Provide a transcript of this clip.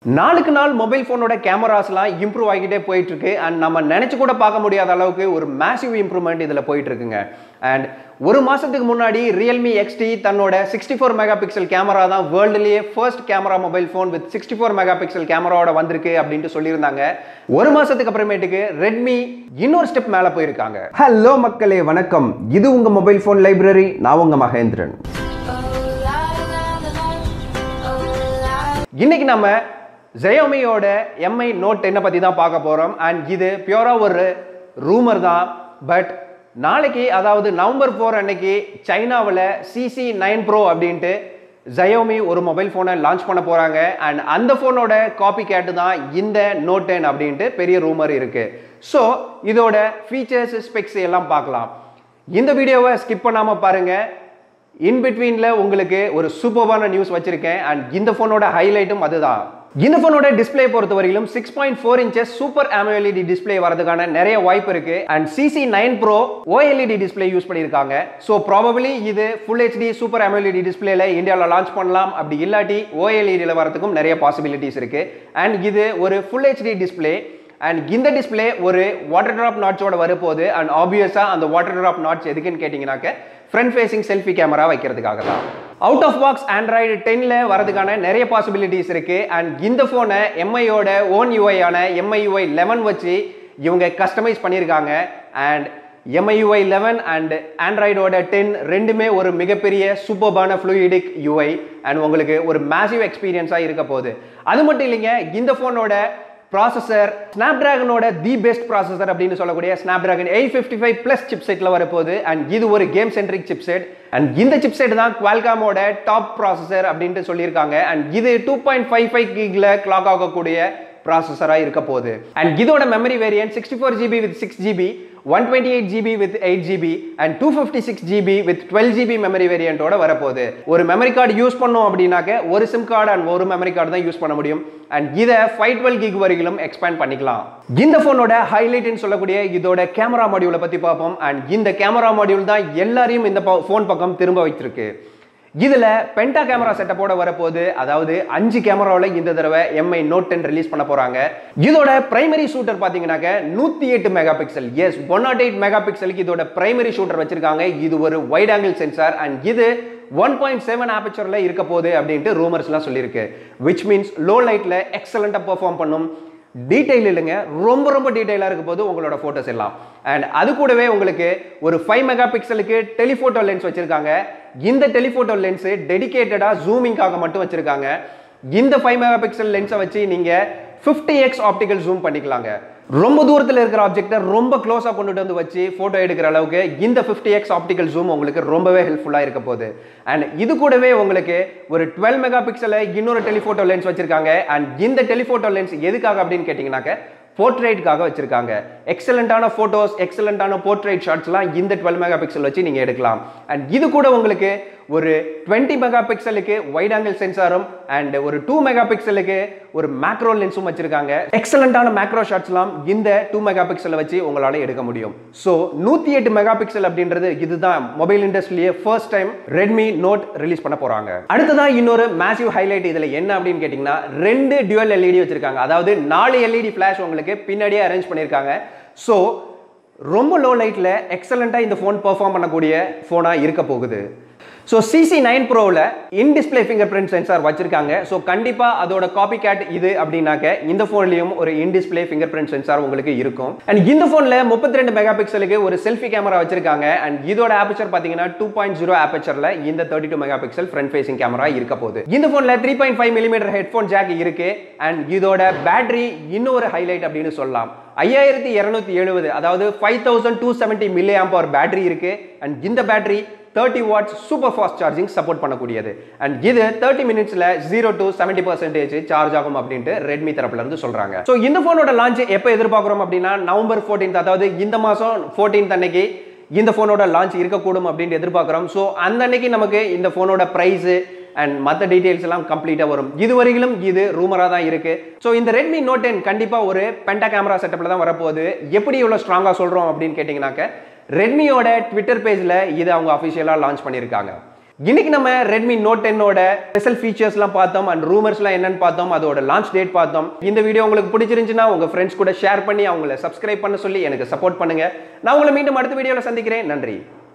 நாளுக்கு நாள் மொபைல் ஃபோனோட கேமராஸ்லாம் இம்ப்ரூவ் ஆகிட்டே போயிட்டு இருக்கு அண்ட் நம்ம நினைச்சு கூட பார்க்க முடியாத அளவுக்கு ஒரு மேசிவ் இம்ப்ரூவ்மெண்ட் இதில் போயிட்டு இருக்குங்க அண்ட் ஒரு மாசத்துக்கு முன்னாடி ரியல்மி எக்ஸ்டி தன்னோட sixty four megapixel camera தான் வேர்ல்டுலேயே first camera mobile phone with sixty four megapixel கேமராவோட வந்திருக்கு அப்படின்ட்டு சொல்லியிருந்தாங்க ஒரு மாசத்துக்கு அப்புறமேட்டுக்கு ரெட்மி இன்னொரு ஸ்டெப் மேலே போயிருக்காங்க ஹலோ மக்களே வணக்கம் இது உங்க மொபைல் ஃபோன் லைப்ரரி நான் உங்க மகேந்திரன் இன்னைக்கு நம்ம ஜெயோமியோட எம்ஐ நோட் டென்னை பற்றி தான் பார்க்க போகிறோம் அண்ட் இது பியூராக ஒரு ரூமர் தான் பட் நாளைக்கு அதாவது நவம்பர் ஃபோர் அன்னைக்கு சைனாவில் சிசி நைன் ப்ரோ அப்படின்ட்டு ஜயோமி ஒரு மொபைல் ஃபோனை லான்ச் பண்ண போகிறாங்க அண்ட் அந்த ஃபோனோட காப்பி கேட்டு தான் இந்த நோட் டென் அப்படின்ட்டு பெரிய ரூமர் இருக்குது ஸோ இதோட ஃபீச்சர்ஸ் ஸ்பெக்ஸ் எல்லாம் பார்க்கலாம் இந்த வீடியோவை ஸ்கிப் பண்ணாமல் பாருங்கள் இன் பிட்வீனில் உங்களுக்கு ஒரு சூப்பர்வான நியூஸ் வச்சிருக்கேன் அண்ட் இந்த ஃபோனோட ஹைலைட்டும் அதுதான் இந்த ஃபோனோட டிஸ்பிளே பொறுத்தவரையிலும் six point four inches super AMOLED display வரதுக்கான நிறைய வாய்ப்பு இருக்கு and CC nine pro OLED display use பண்ணியிருக்காங்க ஸோ ப்ராபபிளி இது ஃபுல் ஹெச்டி சூப்பர் AMOLED டிஸ்பிளேல இந்தியாவில் லான்ச் பண்ணலாம் அப்படி இல்லாட்டி ஓஎல்இடியில் வரதுக்கும் நிறைய பாசிபிலிட்டிஸ் இருக்கு அண்ட் இது ஒரு ஃபுல் ஹெச்டி டிஸ்பிளே அண்ட் இந்த டிஸ்பிளே ஒரு வாட்டர் ட்ராப் நாட்சோட வரப்போகுது அண்ட் ஆப்வியஸாக அந்த வாட்டர் ட்ராப் நாட்ச் எதுக்குன்னு கேட்டிங்கனாக்க ஃப்ரண்ட் ஃபேசிங் செல்ஃபி கேமரா வைக்கிறதுக்காக தான் அவுட் ஆஃப் பாக்ஸ் ஆண்ட்ராய்டு டென்னில் வரதுக்கான நிறைய பாசிபிலிட்டிஸ் இருக்குது அண்ட் இந்த ஃபோனை எம்ஐயோட ஓன் யூஐயான எம்ஐயூஐ லெவன் வச்சு இவங்க கஸ்டமைஸ் பண்ணியிருக்காங்க அண்ட் எம்ஐயூஐ லெவன் அண்ட் ஆண்ட்ராய்டோட டென் ரெண்டுமே ஒரு மிகப்பெரிய சூப்பர்பான ஃப்ளூயிடிக் யூஐ அண்ட் உங்களுக்கு ஒரு மேசிவ் எக்ஸ்பீரியன்ஸாக இருக்க போகுது அது மட்டும் இல்லைங்க இந்த ஃபோனோட ப்ராசஸர் ஸ்னாப்டிராகனோட தி பெஸ்ட் ப்ராசஸர் அப்படின்னு சொல்லக்கூடிய Snapdragon eight fifty five plus சிப் செட்டில் வரப்போகுது அண்ட் இது ஒரு game centric chipset and இந்த சிப் செட் தான் குவால்காமோட டாப் ப்ராசஸர் அப்படின்ட்டு சொல்லியிருக்காங்க அண்ட் இது டூ பாயிண்ட் ஃபைவ் ஃபைவ் கிகில் கிளாக் ஆகக்கூடிய ப்ராசஸராக இருக்க போகுது அண்ட் இதோட memory variant sixty four GB with six GB one twenty eight GB with eight GB and two fifty six GB with twelve GB memory வேரியண்டோட வரப்போகுது ஒரு மெமரி கார்டு யூஸ் பண்ணோம் அப்படின்னாக்க ஒரு சிம் கார்டு அண்ட் ஒரு memory card தான் use பண்ண முடியும் அண்ட் இதை ஃபைவ் டுவெல் கிக் வரைக்கும் எக்ஸ்பேண்ட் பண்ணிக்கலாம் இந்த ஃபோனோட ஹைலைட்னு சொல்லக்கூடிய இதோட கேமரா மாடியூலை பற்றி பார்ப்போம் அண்ட் இந்த கேமரா மாடியூல் தான் எல்லாரையும் இந்த ஃபோன் பக்கம் திரும்ப வைத்திருக்கு இதில் பென்டா கேமரா செட்டப்போட வரப்போகுது அதாவது அஞ்சு கேமராவில் இந்த தடவை எம்ஐ நோட் டென் ரிலீஸ் பண்ண போகிறாங்க இதோட பிரைமரி ஷூட்டர் பார்த்தீங்கன்னாக்க நூற்றி எட்டு மெகா பிக்சல் எஸ் ஒன் நாட் எயிட் மெகா பிக்சலுக்கு இதோட பிரைமரி ஷூட்டர் வச்சிருக்காங்க இது ஒரு வைட் ஆங்கிள் சென்சார் அண்ட் இது ஒன் பாயிண்ட் செவன் ஆப்பச்சரில் இருக்க போகுது அப்படின்ட்டு ரூமர்ஸ்லாம் சொல்லியிருக்கு விச் மீன்ஸ் லோ லைட்டில் எக்ஸலண்ட்டாக பெர்ஃபார்ம் பண்ணும் டீட்டெயில் இல்லைங்க ரொம்ப ரொம்ப டீட்டெயிலாக இருக்க போது உங்களோட ஃபோட்டோஸ் எல்லாம் அண்ட் அது கூடவே உங்களுக்கு ஒரு ஃபைவ் மெகா பிக்சலுக்கு டெலிஃபோட்டோ லென்ஸ் வச்சுருக்காங்க இந்த டெலிஃபோட்டோ லென்ஸு டெடிகேட்டடாக ஜூமிங்காக மட்டும் வச்சுருக்காங்க இந்த ஃபைவ் மெகா பிக்சல் லென்ஸை வச்சு நீங்கள் ஃபிஃப்டி எக்ஸ் ஆப்டிக்கல் ஜூம் பண்ணிக்கலாங்க ரொம்ப தூரத்தில் இருக்கிற ஆப்ஜெக்டை ரொம்ப க்ளோஸாக கொண்டுட்டு வந்து வச்சு ஃபோட்டோ எடுக்கிற அளவுக்கு இந்த ஃபிஃப்டி எக்ஸ் ஆப்டிக்கல் ஜூம் உங்களுக்கு ரொம்பவே ஹெல்ப்ஃபுல்லாக இருக்க போகுது அண்ட் இது கூடவே உங்களுக்கு ஒரு டுவெல் மெகா பிக்சலில் இன்னொரு டெலிஃபோட்டோ லென்ஸ் வச்சிருக்காங்க அண்ட் இந்த டெலிஃபோட்டோ லென்ஸ் எதுக்காக அப்படின்னு கேட்டிங்கனாக்க போர்ட்ரேட்காக வச்சிருக்காங்க எக்ஸலண்ட்டான ஃபோட்டோஸ் எக்ஸலண்ட்டான போர்ட்ரேட் ஷாட்ஸ்லாம் இந்த டுவெல் மெகா பிக்சல் வச்சு நீங்கள் எடுக்கலாம் அண்ட் இது கூட உங்களுக்கு ஒரு டுவெண்ட்டி மெகா பிக்சலுக்கு வைட் ஆங்கிள் சென்சாரும் அண்ட் ஒரு டூ மெகா பிக்சலுக்கு ஒரு மேக்ரோ லென்ஸும் வச்சிருக்காங்க எக்ஸலண்ட்டான மேக்ரோ ஷாட்ஸ்லாம் இந்த டூ மெகா பிக்சலை வச்சு உங்களால் எடுக்க முடியும் ஸோ நூற்றி எட்டு மெகா பிக்சல் அப்படின்றது இதுதான் மொபைல் இண்டஸ்ட்ரியிலேயே first time Redmi Note release பண்ண போகிறாங்க அடுத்ததான் இன்னொரு மேசிவ் ஹைலைட் இதில் என்ன அப்படின்னு கேட்டிங்கன்னா ரெண்டு டியூவல் எல்இடி வச்சிருக்காங்க அதாவது நாலு எல்இடி ஃப்ளாஷ் உங்களுக்கு பின்னாடியே அரேஞ்ச் பண்ணியிருக்காங்க ஸோ ரொம்ப லோ லைட்டில் எக்ஸலண்ட்டாக இந்த ஃபோன் பெர்ஃபார்ம் பண்ணக்கூடிய ஃபோனாக இருக்க போகுது ஸோ சிசி நைன் ப்ரோவில் in display fingerprint sensor வச்சிருக்காங்க ஸோ கண்டிப்பாக அதோட காப்பி கேட் இது அப்படின்னாக்க இந்த ஃபோன்லையும் ஒரு in display fingerprint sensor உங்களுக்கு இருக்கும் அண்ட் இந்த ஃபோனில் முப்பத்தி ரெண்டு மெகா பிக்சலுக்கு ஒரு செல்ஃபி கேமரா வச்சிருக்காங்க அண்ட் இதோட ஆப்பச்சர் பார்த்தீங்கன்னா டூ பாயிண்ட் ஜீரோ ஆப்பச்சரில் இந்த thirty two megapixel front facing camera இருக்க போகுது இந்த ஃபோனில் three point five millimetre headphone jack இருக்கு அண்ட் இதோட பேட்டரி இன்னொரு ஹைலைட் அப்படின்னு சொல்லலாம் ஐயாயிரத்தி இரநூத்தி எழுபது அதாவது five thousand two seventy milli amp hour battery இருக்கு அண்ட் இந்த battery thirty watts super fast charging support பண்ணக்கூடியது அண்ட் இது தேர்ட்டி மினிட்ஸில் zero to seventy percentage charge ஆகும் அப்படின்ட்டு ரெட்மி தரப்புல இருந்து சொல்றாங்க ஸோ இந்த ஃபோனோட லான்ச் எப்போ எதிர்பார்க்குறோம் அப்படின்னா நவம்பர் ஃபோர்டீன்த் அதாவது இந்த மாதம் ஃபோர்டீன்த் அன்னைக்கு இந்த ஃபோனோட லான்ச் இருக்கக்கூடும் அப்படின்ட்டு எதிர்பார்க்குறோம் ஸோ அந்த அன்னைக்கு நமக்கு இந்த ஃபோனோட ப்ரைஸு அண்ட் மற்ற டீட்டெயில்ஸ் எல்லாம் கம்ப்ளீட்டாக வரும் இது வரையிலும் இது ரூமராக தான் இருக்கு ஸோ இந்த ரெட்மி நோட் டென் கண்டிப்பாக ஒரு பென்டா கேமரா செட்டப்பில் தான் வரப்போகுது எப்படி இவ்வளோ ஸ்ட்ராங்காக சொல்கிறோம் அப்படின்னு கேட்டிங்கனாக்க ரெட்மியோட ட்விட்டர் பேஜில் இது அவங்க அஃபிஷியலாக லான்ச் பண்ணியிருக்காங்க இன்னைக்கு நம்ம ரெட்மி நோட் டென்னோட ஸ்பெஷல் ஃபீச்சர்ஸ்லாம் பார்த்தோம் அண்ட் ரூமர்ஸ்லாம் என்னன்னு பார்த்தோம் அதோட லான்ச் டேட் பார்த்தோம் இந்த வீடியோ உங்களுக்கு பிடிச்சிருந்துச்சுன்னா உங்க ஃப்ரெண்ட்ஸ் கூட ஷேர் பண்ணி அவங்கள சப்ஸ்கிரைப் பண்ண சொல்லி எனக்கு சப்போர்ட் பண்ணுங்க நான் உங்களை மீண்டும் அடுத்த வீடியோவில் சந்திக்கிறேன் நன்றி